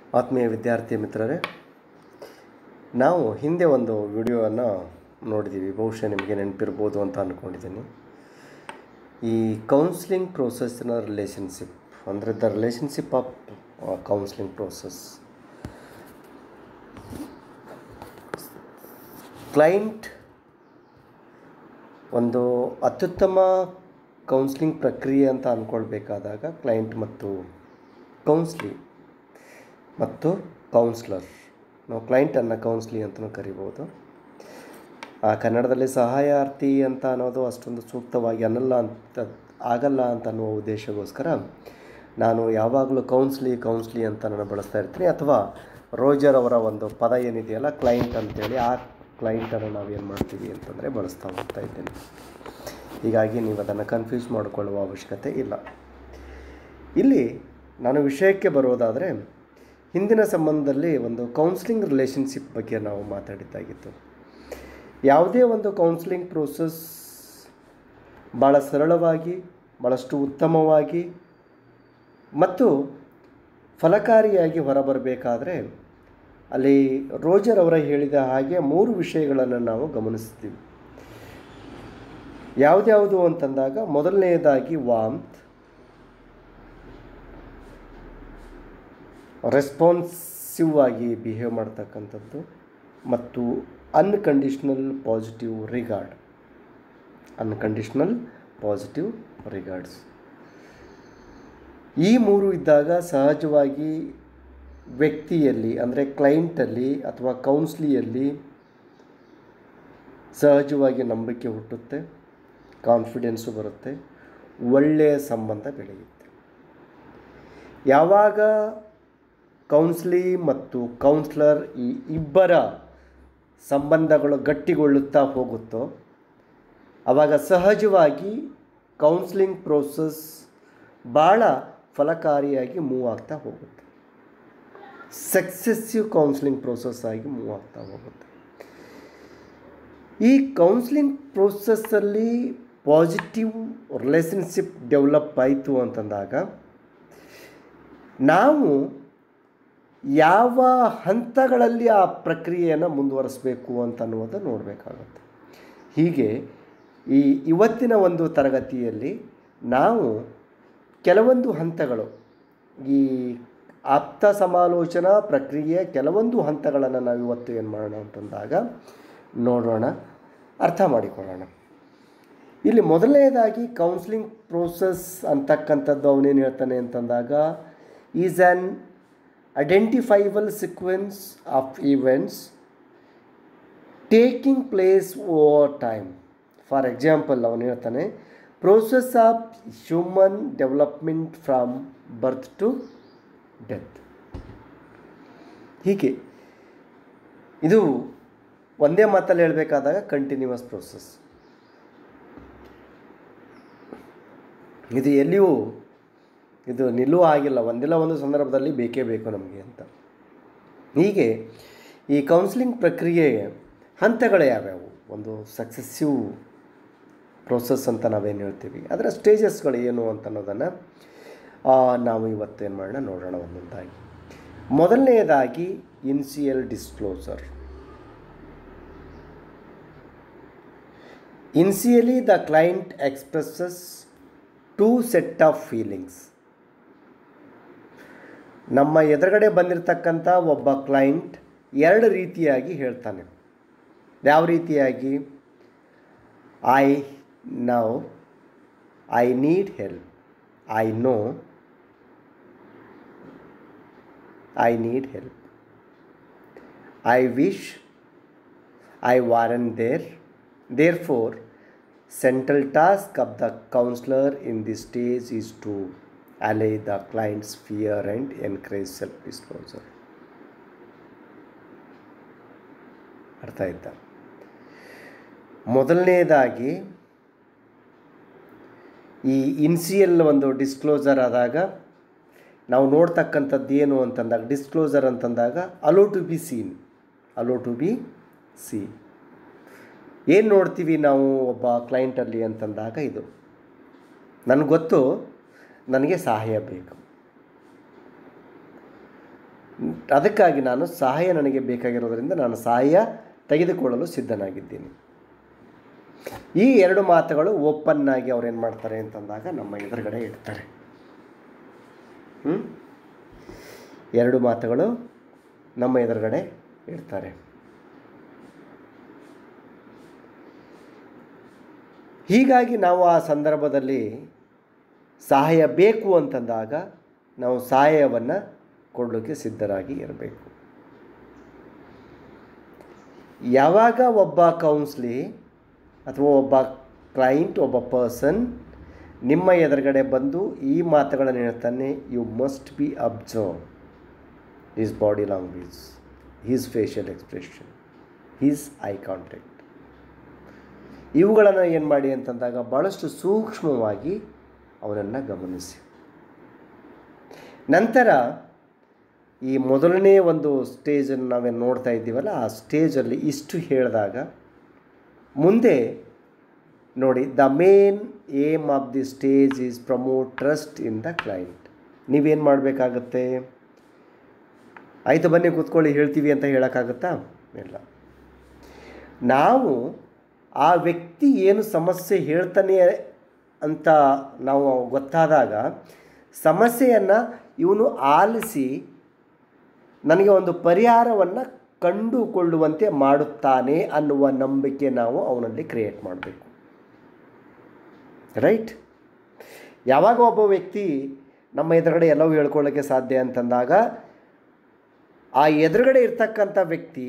ಆತ್ಮೀಯ ವಿದ್ಯಾರ್ಥಿ ಮಿತ್ರರೇ ನಾವು ಹಿಂದೆ ಒಂದು ವಿಡಿಯೋವನ್ನು ನೋಡಿದ್ದೀವಿ ಬಹುಶಃ ನಿಮಗೆ ನೆನಪಿರ್ಬೋದು ಅಂತ ಅಂದ್ಕೊಂಡಿದ್ದೀನಿ ಈ ಕೌನ್ಸ್ಲಿಂಗ್ ಪ್ರೋಸೆಸ್ನ ರಿಲೇಷನ್ಶಿಪ್ ಅಂದರೆ the relationship of counselling process client ಒಂದು ಅತ್ಯುತ್ತಮ ಕೌನ್ಸ್ಲಿಂಗ್ ಪ್ರಕ್ರಿಯೆ ಅಂತ ಅಂದ್ಕೊಳ್ಬೇಕಾದಾಗ ಕ್ಲೈಂಟ್ ಮತ್ತು ಕೌನ್ಸ್ಲಿ ಮತ್ತು ಕೌನ್ಸ್ಲರ್ ನಾವು ಕ್ಲೈಂಟನ್ನು ಕೌನ್ಸ್ಲಿ ಅಂತಲೂ ಕರಿಬೋದು ಆ ಕನ್ನಡದಲ್ಲಿ ಸಹಾಯಾರ್ಥಿ ಅಂತ ಅನ್ನೋದು ಅಷ್ಟೊಂದು ಸೂಕ್ತವಾಗಿ ಅನ್ನಲ್ಲ ಅಂತ ಆಗಲ್ಲ ಅಂತ ಅನ್ನುವ ಉದ್ದೇಶಕ್ಕೋಸ್ಕರ ನಾನು ಯಾವಾಗಲೂ ಕೌನ್ಸ್ಲಿ ಕೌನ್ಸ್ಲಿ ಅಂತ ನಾನು ಬಳಸ್ತಾ ಇರ್ತೀನಿ ಅಥವಾ ರೋಜರ್ ಅವರ ಒಂದು ಪದ ಏನಿದೆಯಲ್ಲ ಕ್ಲೈಂಟ್ ಅಂತೇಳಿ ಆ ಕ್ಲೈಂಟನ್ನು ನಾವು ಏನು ಮಾಡ್ತೀವಿ ಅಂತಂದರೆ ಬಳಸ್ತಾ ಹೋಗ್ತಾ ಇದ್ದೇನೆ ಹೀಗಾಗಿ ನೀವು ಅದನ್ನು ಕನ್ಫ್ಯೂಸ್ ಮಾಡಿಕೊಳ್ಳುವ ಅವಶ್ಯಕತೆ ಇಲ್ಲ ಇಲ್ಲಿ ನಾನು ವಿಷಯಕ್ಕೆ ಬರೋದಾದರೆ ಹಿಂದಿನ ಸಂಬಂಧದಲ್ಲಿ ಒಂದು ಕೌನ್ಸ್ಲಿಂಗ್ ರಿಲೇಷನ್ಶಿಪ್ ಬಗ್ಗೆ ನಾವು ಮಾತಾಡಿದ್ದಾಗಿತ್ತು ಯಾವುದೇ ಒಂದು ಕೌನ್ಸ್ಲಿಂಗ್ ಪ್ರೋಸೆಸ್ ಭಾಳ ಸರಳವಾಗಿ ಭಾಳಷ್ಟು ಉತ್ತಮವಾಗಿ ಮತ್ತು ಫಲಕಾರಿಯಾಗಿ ಹೊರಬರಬೇಕಾದ್ರೆ ಅಲ್ಲಿ ರೋಜರ್ ಅವರ ಹೇಳಿದ ಹಾಗೆ ಮೂರು ವಿಷಯಗಳನ್ನು ನಾವು ಗಮನಿಸ್ತೀವಿ ಯಾವುದ್ಯಾವುದು ಅಂತಂದಾಗ ಮೊದಲನೆಯದಾಗಿ ವಾಮ್ತ್ ರೆಸ್ಪಾನ್ಸಿವ್ ಆಗಿ ಬಿಹೇವ್ ಮಾಡ್ತಕ್ಕಂಥದ್ದು ಮತ್ತು unconditional positive regard unconditional positive regards ಈ ಮೂರು ಇದ್ದಾಗ ಸಹಜವಾಗಿ ವ್ಯಕ್ತಿಯಲ್ಲಿ ಅಂದರೆ ಕ್ಲೈಂಟಲ್ಲಿ ಅಥವಾ ಕೌನ್ಸ್ಲಿಯಲ್ಲಿ ಸಹಜವಾಗಿ ನಂಬಿಕೆ ಹುಟ್ಟುತ್ತೆ ಕಾನ್ಫಿಡೆನ್ಸು ಬರುತ್ತೆ ಒಳ್ಳೆಯ ಸಂಬಂಧ ಬೆಳೆಯುತ್ತೆ ಯಾವಾಗ ಕೌನ್ಸ್ಲಿ ಮತ್ತು ಕೌನ್ಸ್ಲರ್ ಈ ಇಬ್ಬರ ಸಂಬಂಧಗಳು ಗಟ್ಟಿಗೊಳ್ಳುತ್ತಾ ಹೋಗುತ್ತೋ ಆವಾಗ ಸಹಜವಾಗಿ ಕೌನ್ಸ್ಲಿಂಗ್ ಪ್ರೋಸೆಸ್ ಭಾಳ ಫಲಕಾರಿಯಾಗಿ ಮೂವ್ ಆಗ್ತಾ ಹೋಗುತ್ತೆ ಸಕ್ಸೆಸ್ಸಿವ್ ಕೌನ್ಸ್ಲಿಂಗ್ ಪ್ರೋಸೆಸ್ ಆಗಿ ಮೂವ್ ಆಗ್ತಾ ಹೋಗುತ್ತೆ ಈ ಕೌನ್ಸ್ಲಿಂಗ್ ಪ್ರೋಸೆಸ್ಸಲ್ಲಿ ಪಾಸಿಟಿವ್ ರಿಲೇಷನ್ಶಿಪ್ ಡೆವಲಪ್ ಆಯಿತು ಅಂತಂದಾಗ ನಾವು ಯಾವ ಹಂತಗಳಲ್ಲಿ ಆ ಪ್ರಕ್ರಿಯೆಯನ್ನು ಮುಂದುವರಿಸಬೇಕು ಅಂತ ಅನ್ನೋದು ನೋಡಬೇಕಾಗುತ್ತೆ ಹೀಗೆ ಈ ಇವತ್ತಿನ ಒಂದು ತರಗತಿಯಲ್ಲಿ ನಾವು ಕೆಲವೊಂದು ಹಂತಗಳು ಈ ಆಪ್ತ ಸಮಾಲೋಚನಾ ಪ್ರಕ್ರಿಯೆಯ ಕೆಲವೊಂದು ಹಂತಗಳನ್ನು ನಾವು ಇವತ್ತು ಏನು ಮಾಡೋಣ ಅಂತಂದಾಗ ನೋಡೋಣ ಅರ್ಥ ಮಾಡಿಕೊಳ್ಳೋಣ ಇಲ್ಲಿ ಮೊದಲನೇದಾಗಿ ಕೌನ್ಸ್ಲಿಂಗ್ ಪ್ರೋಸೆಸ್ ಅಂತಕ್ಕಂಥದ್ದು ಅವನೇನು ಹೇಳ್ತಾನೆ ಅಂತಂದಾಗ is an identifiable sequence of events taking place over time for example ಅವನು ಹೇಳ್ತಾನೆ process of human development from birth to death ಹೀಗೆ ಇದು ಒಂದೇ ಮಾತಲ್ಲಿ ಹೇಳಬೇಕಾದಾಗ ಕಂಟಿನ್ಯೂಸ್ ಪ್ರೋಸೆಸ್ ಇದು ಎಲ್ಲಿಯೂ ಇದು ನಿಲ್ಲುವ ಆಗಿಲ್ಲ ಒಂದಿಲ್ಲ ಒಂದು ಸಂದರ್ಭದಲ್ಲಿ ಬೇಕೇ ಬೇಕು ನಮಗೆ ಅಂತ ಹೀಗೆ ಈ ಕೌನ್ಸಿಲಿಂಗ್ ಪ್ರಕ್ರಿಯೆಯ ಹಂತಗಳು ಯಾವ್ಯಾವು ಒಂದು ಸಕ್ಸಸ್ಸಿವ್ ಪ್ರೋಸೆಸ್ ಅಂತ ನಾವೇನು ಹೇಳ್ತೀವಿ ಅದರ ಸ್ಟೇಜಸ್ಗಳು ಏನು ಅಂತ ಅನ್ನೋದನ್ನು ನಾವು ಇವತ್ತೇನು ಮಾಡೋಣ ನೋಡೋಣ ಒಂದೊಂದಾಗಿ ಮೊದಲನೆಯದಾಗಿ initial disclosure initially the client expresses two set of feelings ನಮ್ಮ ಎದುರುಗಡೆ ಬಂದಿರತಕ್ಕಂಥ ಒಬ್ಬ ಕ್ಲೈಂಟ್ ಎರಡು ರೀತಿಯಾಗಿ ಹೇಳ್ತಾನೆ ಯಾವ ರೀತಿಯಾಗಿ I now I need help I know I need help I wish I weren't there therefore central task of the counselor in this stage is to allay the client's fear and encourage self-disclosure. ಅರ್ಥ ಆಯ್ತಾ ಮೊದಲನೇದಾಗಿ ಈ ಇನ್ಸಿಯಲ್ ಒಂದು disclosure ಆದಾಗ ನಾವು ನೋಡ್ತಕ್ಕಂಥದ್ದು ಏನು ಅಂತಂದಾಗ disclosure ಅಂತಂದಾಗ allow to be seen allow to be seen ಏನು ನೋಡ್ತೀವಿ ನಾವು ಒಬ್ಬ ಕ್ಲೈಂಟಲ್ಲಿ ಅಂತಂದಾಗ ಇದು ನನಗೆ ಗೊತ್ತು ನನಗೆ ಸಹಾಯ ಬೇಕು ಅದಕ್ಕಾಗಿ ನಾನು ಸಹಾಯ ನನಗೆ ಬೇಕಾಗಿರೋದರಿಂದ ನಾನು ಸಹಾಯ ತೆಗೆದುಕೊಳ್ಳಲು ಸಿದ್ಧನಾಗಿದ್ದೀನಿ ಈ ಎರಡು ಮಾತುಗಳು ಓಪನ್ ಆಗಿ ಅವ್ರು ಏನು ಮಾಡ್ತಾರೆ ಅಂತಂದಾಗ ನಮ್ಮ ಎದುರುಗಡೆ ಇಡ್ತಾರೆ ಹ್ಮ್? ಎರಡು ಮಾತುಗಳು ನಮ್ಮ ಎದುರುಗಡೆ ಇಡ್ತಾರೆ ಹೀಗಾಗಿ ನಾವು ಆ ಸಂದರ್ಭದಲ್ಲಿ ಸಹಾಯ ಬೇಕು ಅಂತಂದಾಗ ನಾವು ಸಹಾಯವನ್ನು ಕೊಡಲಿಕ್ಕೆ ಸಿದ್ಧರಾಗಿ ಇರಬೇಕು ಯಾವಾಗ ಒಬ್ಬ ಕೌನ್ಸ್ಲಿ ಅಥವಾ ಒಬ್ಬ ಕ್ಲೈಂಟ್ ಒಬ್ಬ ಪರ್ಸನ್ ನಿಮ್ಮ ಎದುರುಗಡೆ ಬಂದು ಈ ಮಾತುಗಳನ್ನು ಹೇಳ್ತಾನೆ you must be observe his body language his facial expression his eye contact ಇವುಗಳನ್ನು ಏನು ಮಾಡಿ ಅಂತಂದಾಗ ಭಾಳಷ್ಟು ಸೂಕ್ಷ್ಮವಾಗಿ ಅವನನ್ನು ಗಮನಿಸಿ ನಂತರ ಈ ಮೊದಲನೇ ಒಂದು ಸ್ಟೇಜನ್ನು ನಾವೇನು ನೋಡ್ತಾ ಇದ್ದೀವಲ್ಲ ಆ ಸ್ಟೇಜಲ್ಲಿ ಇಷ್ಟು ಹೇಳಿದಾಗ ಮುಂದೆ ನೋಡಿ the main aim of the stage is promote trust in the client ನೀವೇನು ಮಾಡಬೇಕಾಗತ್ತೆ ಆಯಿತು ಬನ್ನಿ ಕೂತ್ಕೊಳ್ಳಿ ಹೇಳ್ತೀವಿ ಅಂತ ಹೇಳೋಕ್ಕಾಗತ್ತಾ ಇಲ್ಲ ನಾವು ಆ ವ್ಯಕ್ತಿ ಏನು ಸಮಸ್ಯೆ ಹೇಳ್ತಾನೆ ಅಂತ ನಾವು ಗೊತ್ತಾದಾಗ ಸಮಸ್ಯೆಯನ್ನು ಇವನು ಆಲಿಸಿ ನನಗೆ ಒಂದು ಪರಿಹಾರವನ್ನು ಕಂಡುಕೊಳ್ಳುವಂತೆ ಮಾಡುತ್ತಾನೆ ಅನ್ನುವ ನಂಬಿಕೆ ನಾವು ಅವನಲ್ಲಿ ಕ್ರಿಯೇಟ್ ಮಾಡಬೇಕು ರೈಟ್ ಯಾವಾಗ ಒಬ್ಬ ವ್ಯಕ್ತಿ ನಮ್ಮ ಎದುರುಗಡೆ ಎಲ್ಲವೂ ಹೇಳ್ಕೊಳ್ಳೋಕ್ಕೆ ಸಾಧ್ಯ ಅಂತಂದಾಗ ಆ ಎದುರುಗಡೆ ಇರ್ತಕ್ಕಂಥ ವ್ಯಕ್ತಿ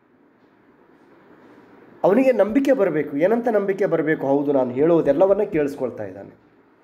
ಅವನಿಗೆ ನಂಬಿಕೆ ಬರಬೇಕು ಏನಂತ ನಂಬಿಕೆ ಬರಬೇಕು ಹೌದು ನಾನು ಹೇಳುವುದೆಲ್ಲವನ್ನ ಕೇಳಿಸ್ಕೊಳ್ತಾ ಇದ್ದಾನೆ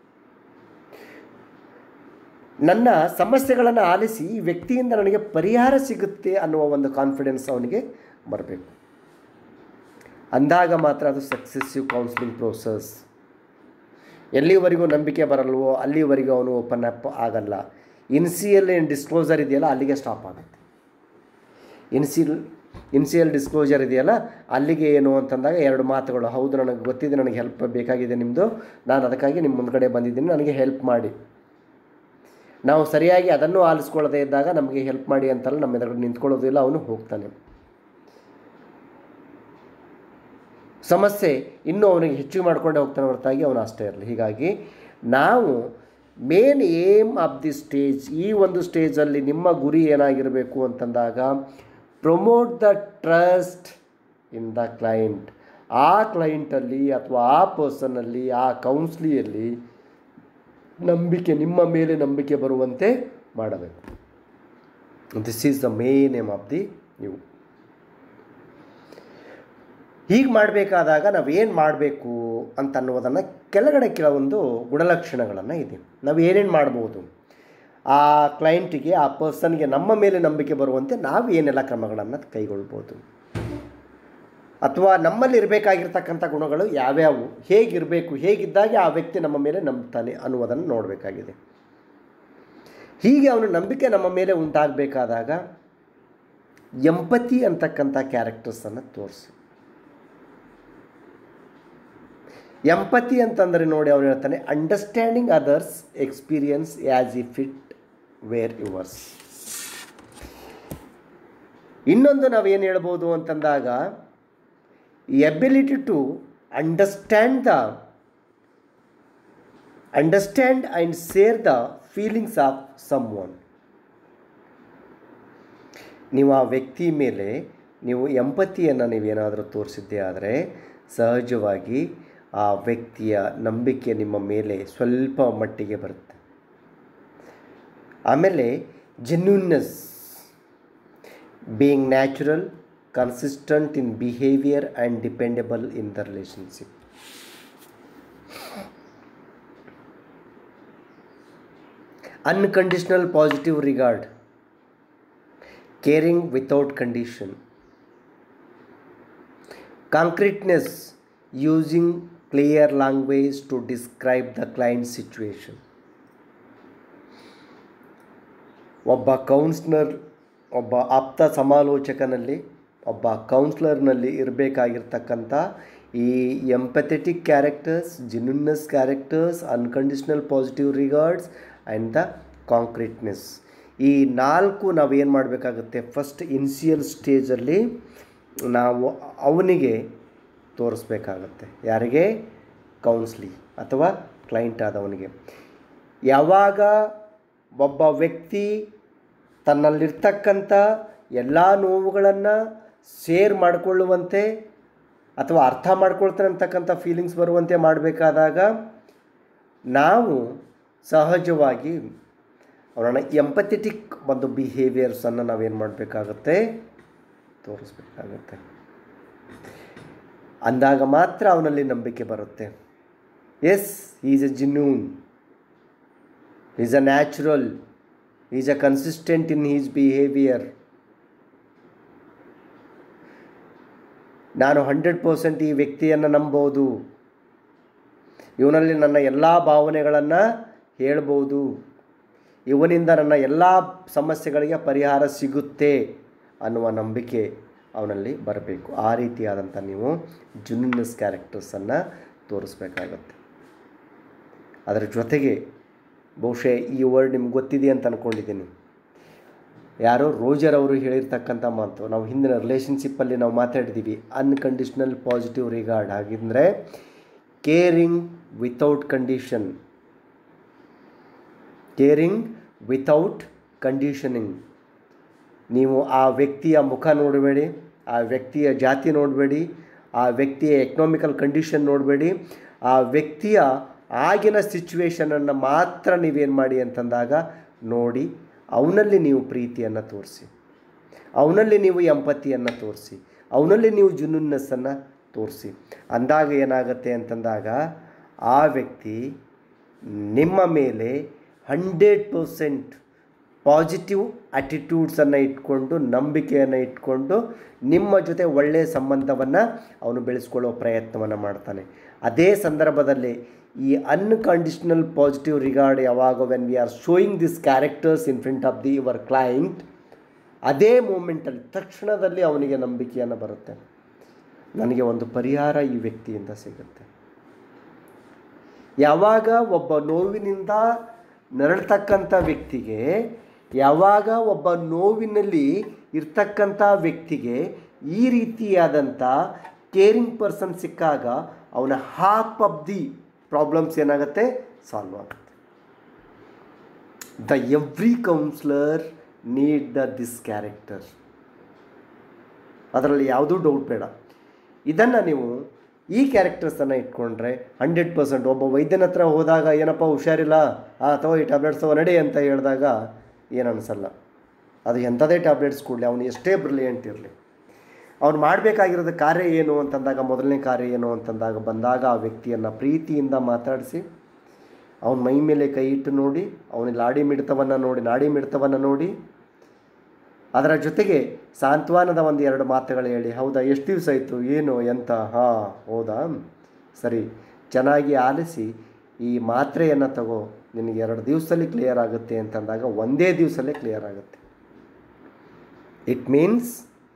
ನನ್ನ ಸಮಸ್ಯೆಗಳನ್ನು ಆಲಿಸಿ ಈ ವ್ಯಕ್ತಿಯಿಂದ ನನಗೆ ಪರಿಹಾರ ಸಿಗುತ್ತೆ ಅನ್ನುವ ಒಂದು ಕಾನ್ಫಿಡೆನ್ಸ್ ಅವನಿಗೆ ಬರಬೇಕು ಅಂದಾಗ ಮಾತ್ರ ಅದು ಸಕ್ಸೆಸ್ಸಿವ್ ಕೌನ್ಸಿಲಿಂಗ್ ಪ್ರೋಸೆಸ್ ಎಲ್ಲಿವರೆಗೂ ನಂಬಿಕೆ ಬರಲ್ವೋ ಅಲ್ಲಿವರೆಗೂ ಅವನು ಓಪನ್ ಅಪ್ ಆಗಲ್ಲ ಇನ್ಸಿಯಲ್ ಏನು ಡಿಸ್ಕ್ಲೋಸರ್ ಇದೆಯಲ್ಲ ಅಲ್ಲಿಗೆ ಸ್ಟಾಪ್ ಆಗುತ್ತೆ ಇನ್ಸಿಲ್ ಇನ್ಸಿಯಲ್ ಡಿಸ್ಕ್ಲೋಜರ್ ಇದೆಯಲ್ಲ ಅಲ್ಲಿಗೆ ಏನು ಅಂತಂದಾಗ ಎರಡು ಮಾತುಗಳು ಹೌದು ನನಗೆ ಗೊತ್ತಿದೆ ನನಗೆ ಹೆಲ್ಪ್ ಬೇಕಾಗಿದೆ ನಿಮ್ಮದು ನಾನು ಅದಕ್ಕಾಗಿ ನಿಮ್ಮ ಮುಂದ್ಗಡೆ ಬಂದಿದ್ದೀನಿ ನನಗೆ ಹೆಲ್ಪ್ ಮಾಡಿ ನಾವು ಸರಿಯಾಗಿ ಅದನ್ನು ಆಲಿಸ್ಕೊಳ್ಳದೇ ಇದ್ದಾಗ ನಮಗೆ ಹೆಲ್ಪ್ ಮಾಡಿ ಅಂತಲ್ಲ ನಮ್ಮ ಎದುರುಗಡೆ ನಿಂತ್ಕೊಳ್ಳೋದಿಲ್ಲ ಅವನು ಹೋಗ್ತಾನೆ ಸಮಸ್ಯೆ ಇನ್ನೂ ಅವನಿಗೆ ಹೆಚ್ಚು ಮಾಡ್ಕೊಂಡೇ ಹೋಗ್ತಾನೆ ಹೊರತಾಗಿ ಅವನು ಅಷ್ಟೇ ಇರಲಿ ಹೀಗಾಗಿ ನಾವು main aim of the stage ಈ ಒಂದು ಸ್ಟೇಜಲ್ಲಿ ನಿಮ್ಮ ಗುರಿ ಏನಾಗಿರಬೇಕು ಅಂತಂದಾಗ promote the trust in the client ಆ ಕ್ಲೈಂಟಲ್ಲಿ ಅಥವಾ ಆ ಪರ್ಸನ್ನಲ್ಲಿ ಆ ಕೌನ್ಸ್ಲಿಯಲ್ಲಿ ನಂಬಿಕೆ ನಿಮ್ಮ ಮೇಲೆ ನಂಬಿಕೆ ಬರುವಂತೆ ಮಾಡಬೇಕು this is the main aim of the ನೀವು ಹೀಗೆ ಮಾಡಬೇಕಾದಾಗ ನಾವೇನು ಮಾಡಬೇಕು ಅಂತ ಅನ್ನೋದನ್ನು ಕೆಳಗಡೆ ಕೆಲವೊಂದು ಗುಣಲಕ್ಷಣಗಳನ್ನು ಇದೆ ನಾವು ಏನೇನು ಮಾಡ್ಬೋದು ಆ ಕ್ಲೈಂಟಿಗೆ ಆ ಪರ್ಸನ್ಗೆ ನಮ್ಮ ಮೇಲೆ ನಂಬಿಕೆ ಬರುವಂತೆ ನಾವು ಏನೆಲ್ಲ ಕ್ರಮಗಳನ್ನು ಕೈಗೊಳ್ಬೋದು ಅಥವಾ ನಮ್ಮಲ್ಲಿ ಇರಬೇಕಾಗಿರ್ತಕ್ಕಂಥ ಗುಣಗಳು ಯಾವ್ಯಾವು ಹೇಗಿರಬೇಕು ಹೇಗಿದ್ದಾಗ ಆ ವ್ಯಕ್ತಿ ನಮ್ಮ ಮೇಲೆ ನಂಬ್ತಾನೆ ಅನ್ನುವುದನ್ನು ನೋಡಬೇಕಾಗಿದೆ ಹೀಗೆ ಅವನು ನಂಬಿಕೆ ನಮ್ಮ ಮೇಲೆ ಉಂಟಾಗಬೇಕಾದಾಗ ಎಂಪತಿ ಅಂತಕ್ಕಂಥ ಕ್ಯಾರೆಕ್ಟರ್ಸನ್ನು ತೋರಿಸಿ ಎಂಪತಿ ಅಂತಂದರೆ ನೋಡಿ ಅವನು ಹೇಳ್ತಾನೆ understanding others experience as if it were yours ಇನ್ನೊಂದು ನಾವೇನು ಹೇಳ್ಬೋದು ಅಂತಂದಾಗ ability to understand the understand and share the feelings of someone ನೀವು ಆ ವ್ಯಕ್ತಿ ಮೇಲೆ ನೀವು ಎಂಪತಿಯನ್ನು ನೀವೇನಾದರೂ ತೋರಿಸಿದ್ದೇ ಆದರೆ ಸಹಜವಾಗಿ ಆ ವ್ಯಕ್ತಿಯ ನಂಬಿಕೆ ನಿಮ್ಮ ಮೇಲೆ ಸ್ವಲ್ಪ ಮಟ್ಟಿಗೆ ಬರುತ್ತೆ ಆಮೇಲೆ genuineness being natural consistent in behaviour and dependable in the relationship unconditional positive regard caring without condition concreteness using clear language to describe the client situation ಒಬ್ಬ ಕೌನ್ಸ್ಲರ್ ಒಬ್ಬ ಆಪ್ತ ಸಮಾಲೋಚಕನಲ್ಲಿ ಒಬ್ಬ ಕೌನ್ಸ್ಲರ್ನಲ್ಲಿ ಇರಬೇಕಾಗಿರ್ತಕ್ಕಂಥ ಈ empathetic characters genuineness characters unconditional positive regards and the concreteness ಈ ನಾಲ್ಕು ನಾವೇನು ಮಾಡಬೇಕಾಗುತ್ತೆ ಫಸ್ಟ್ ಇನಿಷಿಯಲ್ ಸ್ಟೇಜಲ್ಲಿ ನಾವು ಅವನಿಗೆ ತೋರಿಸ್ಬೇಕಾಗತ್ತೆ ಯಾರಿಗೆ ಕೌನ್ಸ್ಲಿ ಅಥವಾ ಕ್ಲೈಂಟ್ ಆದವನಿಗೆ ಯಾವಾಗ ಒಬ್ಬ ವ್ಯಕ್ತಿ ತನ್ನಲ್ಲಿರ್ತಕ್ಕಂಥ ಎಲ್ಲ ನೋವುಗಳನ್ನು ಶೇರ್ ಮಾಡಿಕೊಳ್ಳುವಂತೆ ಅಥವಾ ಅರ್ಥ ಮಾಡ್ಕೊಳ್ತಾನೆ ಅಂತಕ್ಕಂಥ ಫೀಲಿಂಗ್ಸ್ ಬರುವಂತೆ ಮಾಡಬೇಕಾದಾಗ ನಾವು ಸಹಜವಾಗಿ ಅವರನ್ನು ಎಂಪಥೆಟಿಕ್ ಒಂದು ಬಿಹೇವಿಯರ್ಸನ್ನು ನಾವೇನು ಮಾಡಬೇಕಾಗತ್ತೆ ತೋರಿಸ್ಬೇಕಾಗತ್ತೆ ಅಂದಾಗ ಮಾತ್ರ ಅವನಲ್ಲಿ ನಂಬಿಕೆ ಬರುತ್ತೆ yes is a genuine is a natural is a consistent in his behaviour ನಾನು ಹಂಡ್ರೆಡ್ ಪರ್ಸೆಂಟ್ ಈ ವ್ಯಕ್ತಿಯನ್ನು ನಂಬೋದು ಇವನಲ್ಲಿ ನನ್ನ ಎಲ್ಲ ಭಾವನೆಗಳನ್ನು ಹೇಳ್ಬೋದು ಇವನಿಂದ ನನ್ನ ಎಲ್ಲ ಸಮಸ್ಯೆಗಳಿಗೆ ಪರಿಹಾರ ಸಿಗುತ್ತೆ ಅನ್ನುವ ನಂಬಿಕೆ ಅವನಲ್ಲಿ ಬರಬೇಕು ಆ ರೀತಿಯಾದಂಥ ನೀವು ಜುನಿನಸ್ ಕ್ಯಾರೆಕ್ಟರ್ಸನ್ನು ತೋರಿಸ್ಬೇಕಾಗತ್ತೆ ಅದರ ಜೊತೆಗೆ ಬಹುಶಃ ಈ ವರ್ಡ್ ನಿಮ್ಗೆ ಗೊತ್ತಿದೆ ಅಂತ ಅಂದ್ಕೊಂಡಿದ್ದೀನಿ ಯಾರೋ ರೋಜರ್ ಅವರು ಹೇಳಿರ್ತಕ್ಕಂಥ ಮಾತು ನಾವು ಹಿಂದಿನ ರಿಲೇಷನ್ಶಿಪ್ಪಲ್ಲಿ ನಾವು ಮಾತಾಡಿದ್ದೀವಿ ಅನ್ಕಂಡೀಷ್ನಲ್ ಪಾಸಿಟಿವ್ ರಿಗಾರ್ಡ್ ಹಾಗಿದ್ರೆ caring without condition caring without conditioning ನೀವು ಆ ವ್ಯಕ್ತಿಯ ಮುಖ ನೋಡಬೇಡಿ ಆ ವ್ಯಕ್ತಿಯ ಜಾತಿ ನೋಡಬೇಡಿ ಆ ವ್ಯಕ್ತಿಯ ಎಕನಾಮಿಕಲ್ ಕಂಡೀಷನ್ ನೋಡಬೇಡಿ ಆ ವ್ಯಕ್ತಿಯ ಆಗಿನ ಸಿಚುವೇಶನನ್ನು ಮಾತ್ರ ನೀವೇನು ಮಾಡಿ ಅಂತಂದಾಗ ನೋಡಿ ಅವನಲ್ಲಿ ನೀವು ಪ್ರೀತಿಯನ್ನು ತೋರಿಸಿ ಅವನಲ್ಲಿ ನೀವು ಎಂಪತಿಯನ್ನು ತೋರಿಸಿ ಅವನಲ್ಲಿ ನೀವು ಜುನುನ್ನಸ್ಸನ್ನು ತೋರಿಸಿ ಅಂದಾಗ ಏನಾಗುತ್ತೆ ಅಂತಂದಾಗ ಆ ವ್ಯಕ್ತಿ ನಿಮ್ಮ ಮೇಲೆ ಹಂಡ್ರೆಡ್ ಪರ್ಸೆಂಟ್ ಪಾಸಿಟಿವ್ ಆ್ಯಟಿಟ್ಯೂಡ್ಸನ್ನು ಇಟ್ಕೊಂಡು ನಂಬಿಕೆಯನ್ನು ಇಟ್ಕೊಂಡು ನಿಮ್ಮ ಜೊತೆ ಒಳ್ಳೆಯ ಸಂಬಂಧವನ್ನು ಅವನು ಬೆಳೆಸ್ಕೊಳ್ಳೋ ಪ್ರಯತ್ನವನ್ನು ಮಾಡ್ತಾನೆ ಅದೇ ಸಂದರ್ಭದಲ್ಲಿ ಈ ಅನ್ಕಂಡೀಷ್ನಲ್ ಪಾಸಿಟಿವ್ ರಿಗಾರ್ಡ್ ಯಾವಾಗ when we are showing this characters in front of the your client ಅದೇ ಮೂಮೆಂಟಲ್ಲಿ ತಕ್ಷಣದಲ್ಲಿ ಅವನಿಗೆ ನಂಬಿಕೆಯನ್ನು ಬರುತ್ತೆ ನನಗೆ ಒಂದು ಪರಿಹಾರ ಈ ವ್ಯಕ್ತಿಯಿಂದ ಸಿಗುತ್ತೆ ಯಾವಾಗ ಒಬ್ಬ ನೋವಿನಿಂದ ನರಳ್ತಕ್ಕಂಥ ವ್ಯಕ್ತಿಗೆ ಯಾವಾಗ ಒಬ್ಬ ನೋವಿನಲ್ಲಿ ಇರ್ತಕ್ಕಂಥ ವ್ಯಕ್ತಿಗೆ ಈ ರೀತಿಯಾದಂಥ ಕೇರಿಂಗ್ ಪರ್ಸನ್ ಸಿಕ್ಕಾಗ ಅವನ ಹಾಫ್ ಆಫ್ ದಿ ಪ್ರಾಬ್ಲಮ್ಸ್ ಏನಾಗುತ್ತೆ ಸಾಲ್ವ್ ಆಗುತ್ತೆ the every counsellor need the this character ಅದರಲ್ಲಿ ಯಾವುದೂ ಡೌಟ್ ಬೇಡ ಇದನ್ನು ನೀವು ಈ ಕ್ಯಾರೆಕ್ಟರ್ಸನ್ನು ಇಟ್ಕೊಂಡ್ರೆ ಹಂಡ್ರೆಡ್ ಪರ್ಸೆಂಟ್ ಒಬ್ಬ ವೈದ್ಯನ ಹತ್ರ ಹೋದಾಗ ಏನಪ್ಪ ಹುಷಾರಿಲ್ಲ ಆ ಅಥವಾ ಈ ಟ್ಯಾಬ್ಲೆಟ್ಸ್ ನಡಿ ಅಂತ ಹೇಳಿದಾಗ ಏನು ಅನಿಸಲ್ಲ ಅದು ಎಂಥದೇ ಟ್ಯಾಬ್ಲೆಟ್ಸ್ ಕೊಡಲಿ ಅವನು ಎಷ್ಟೇ ಬ್ರಿಲಿಯಂಟ್ ಇರಲಿ ಅವ್ನು ಮಾಡಬೇಕಾಗಿರೋದು ಕಾರ್ಯ ಏನು ಅಂತಂದಾಗ ಮೊದಲನೇ ಕಾರ್ಯ ಏನು ಅಂತಂದಾಗ ಬಂದಾಗ ಆ ವ್ಯಕ್ತಿಯನ್ನು ಪ್ರೀತಿಯಿಂದ ಮಾತಾಡಿಸಿ ಅವನ ಮೈ ಮೇಲೆ ಕೈ ಇಟ್ಟು ನೋಡಿ ಅವನ ಲಾಡಿ ಮಿಡಿತವನ್ನು ನೋಡಿ ನಾಡಿ ಮಿಡಿತವನ್ನು ನೋಡಿ ಅದರ ಜೊತೆಗೆ ಸಾಂತ್ವನದ ಒಂದು ಎರಡು ಮಾತುಗಳು ಹೇಳಿ ಹೌದಾ ಎಷ್ಟು ದಿವಸ ಆಯಿತು ಏನು ಎಂತ ಹಾಂ ಹೌದಾ ಸರಿ ಚೆನ್ನಾಗಿ ಆಲಿಸಿ ಈ ಮಾತ್ರೆಯನ್ನು ತಗೋ ನಿನಗೆ ಎರಡು ದಿವಸದಲ್ಲಿ ಕ್ಲಿಯರ್ ಆಗುತ್ತೆ ಅಂತಂದಾಗ ಒಂದೇ ದಿವಸಲ್ಲೇ ಕ್ಲಿಯರ್ ಆಗುತ್ತೆ it means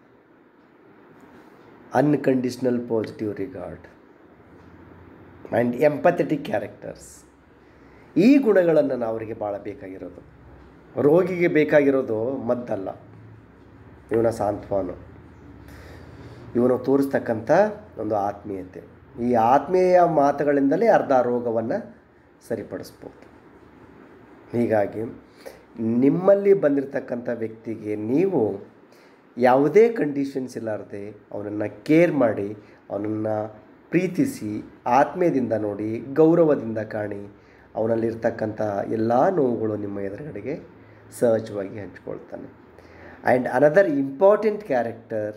unconditional positive regard and empathetic characters ಈ ಗುಣಗಳನ್ನು ನಾವು ಅವರಿಗೆ ಭಾಳ ಬೇಕಾಗಿರೋದು ರೋಗಿಗೆ ಬೇಕಾಗಿರೋದು ಮದ್ದಲ್ಲ ಇವನ ಸಾಂತ್ವನ ಇವನು ತೋರಿಸ್ತಕ್ಕಂಥ ಒಂದು ಆತ್ಮೀಯತೆ ಈ ಆತ್ಮೀಯ ಮಾತುಗಳಿಂದಲೇ ಅರ್ಧ ರೋಗವನ್ನು ಸರಿಪಡಿಸ್ಬೋದು ಹೀಗಾಗಿ ನಿಮ್ಮಲ್ಲಿ ಬಂದಿರತಕ್ಕಂಥ ವ್ಯಕ್ತಿಗೆ ನೀವು ಯಾವುದೇ ಕಂಡೀಷನ್ಸ್ ಇಲ್ಲಾರದೆ ಅವನನ್ನು ಕೇರ್ ಮಾಡಿ ಅವನನ್ನು ಪ್ರೀತಿಸಿ ಆತ್ಮೀಯದಿಂದ ನೋಡಿ ಗೌರವದಿಂದ ಕಾಣಿ ಅವನಲ್ಲಿರ್ತಕ್ಕಂಥ ಎಲ್ಲ ನೋವುಗಳು ನಿಮ್ಮ ಎದುರುಗಡೆಗೆ ಸಹಜವಾಗಿ ಹಂಚ್ಕೊಳ್ತಾನೆ ಆ್ಯಂಡ್ ಅನದರ್ ಇಂಪಾರ್ಟೆಂಟ್ ಕ್ಯಾರೆಕ್ಟರ್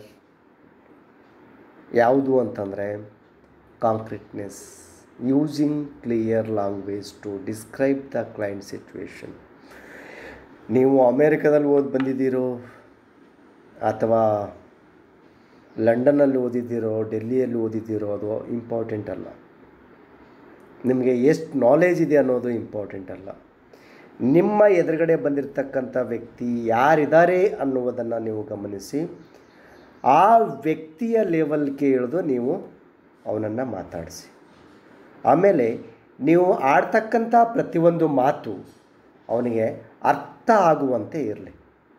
ಯಾವುದು ಅಂತಂದರೆ concreteness using clear language to describe the client situation ನೀವು ಅಮೇರಿಕಾದಲ್ಲಿ ಓದಿ ಬಂದಿದ್ದೀರೋ ಅಥವಾ ಲಂಡನ್ನಲ್ಲಿ ಓದಿದ್ದೀರೋ ಡೆಲ್ಲಿಯಲ್ಲಿ ಓದಿದ್ದೀರೋ ಅದು ಇಂಪಾರ್ಟೆಂಟ್ ಅಲ್ಲ ನಿಮಗೆ ಎಷ್ಟು ನಾಲೆಜ್ ಇದೆ ಅನ್ನೋದು ಇಂಪಾರ್ಟೆಂಟ್ ಅಲ್ಲ ನಿಮ್ಮ ಎದುರುಗಡೆ ಬಂದಿರತಕ್ಕಂಥ ವ್ಯಕ್ತಿ ಯಾರಿದ್ದಾರೆ ಅನ್ನುವುದನ್ನು ನೀವು ಗಮನಿಸಿ ಆ ವ್ಯಕ್ತಿಯ ಲೆವೆಲ್ಗೆ ಇಳಿದು ನೀವು ಅವನನ್ನು ಮಾತಾಡಿಸಿ ಆಮೇಲೆ ನೀವು ಆಡ್ತಕ್ಕಂಥ ಪ್ರತಿಯೊಂದು ಮಾತು ಅವನಿಗೆ ಅರ್ಥ ಆಗುವಂತೆ ಇರಲಿ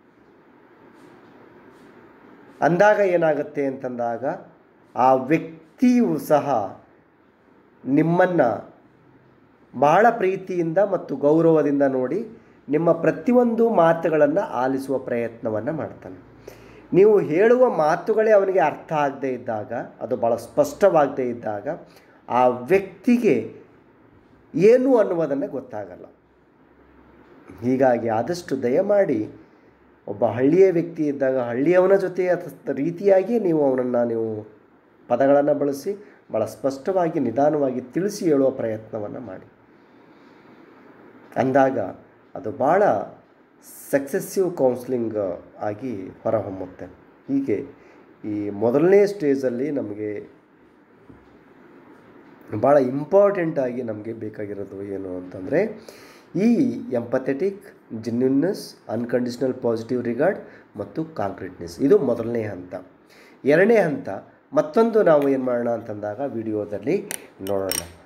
ಅಂದಾಗ ಏನಾಗುತ್ತೆ ಅಂತಂದಾಗ ಆ ವ್ಯಕ್ತಿಯು ಸಹ ನಿಮ್ಮನ್ನು ಬಹಳ ಪ್ರೀತಿಯಿಂದ ಮತ್ತು ಗೌರವದಿಂದ ನೋಡಿ ನಿಮ್ಮ ಪ್ರತಿಯೊಂದು ಮಾತುಗಳನ್ನು ಆಲಿಸುವ ಪ್ರಯತ್ನವನ್ನು ಮಾಡ್ತಾನೆ ನೀವು ಹೇಳುವ ಮಾತುಗಳೇ ಅವನಿಗೆ ಅರ್ಥ ಆಗದೇ ಇದ್ದಾಗ ಅದು ಭಾಳ ಸ್ಪಷ್ಟವಾಗದೇ ಇದ್ದಾಗ ಆ ವ್ಯಕ್ತಿಗೆ ಏನು ಅನ್ನುವುದನ್ನು ಗೊತ್ತಾಗಲ್ಲ ಹೀಗಾಗಿ ಆದಷ್ಟು ದಯಮಾಡಿ ಒಬ್ಬ ಹಳ್ಳಿಯ ವ್ಯಕ್ತಿ ಇದ್ದಾಗ ಹಳ್ಳಿಯವನ ಜೊತೆ ಅಥ ರೀತಿಯಾಗಿ ನೀವು ಅವನನ್ನು ನೀವು ಪದಗಳನ್ನು ಬಳಸಿ ಭಾಳ ಸ್ಪಷ್ಟವಾಗಿ ನಿಧಾನವಾಗಿ ತಿಳಿಸಿ ಹೇಳುವ ಪ್ರಯತ್ನವನ್ನು ಮಾಡಿ ಅಂದಾಗ ಅದು ಭಾಳ ಸಕ್ಸೆಸ್ಸಿವ್ ಕೌನ್ಸ್ಲಿಂಗ್ ಆಗಿ ಹೊರಹೊಮ್ಮುತ್ತೆ ಹೀಗೆ ಈ ಮೊದಲನೇ ಸ್ಟೇಜಲ್ಲಿ ನಮಗೆ ಭಾಳ ಇಂಪಾರ್ಟೆಂಟಾಗಿ ನಮಗೆ ಬೇಕಾಗಿರೋದು ಏನು ಅಂತಂದರೆ ಈ empathetic genuineness unconditional positive regard ಮತ್ತು ಕಾಂಕ್ರೀಟ್ನೆಸ್ ಇದು ಮೊದಲನೇ ಹಂತ ಎರಡನೇ ಹಂತ ಮತ್ತೊಂದು ನಾವು ಏನು ಮಾಡೋಣ ಅಂತಂದಾಗ ವಿಡಿಯೋದಲ್ಲಿ ನೋಡೋಣ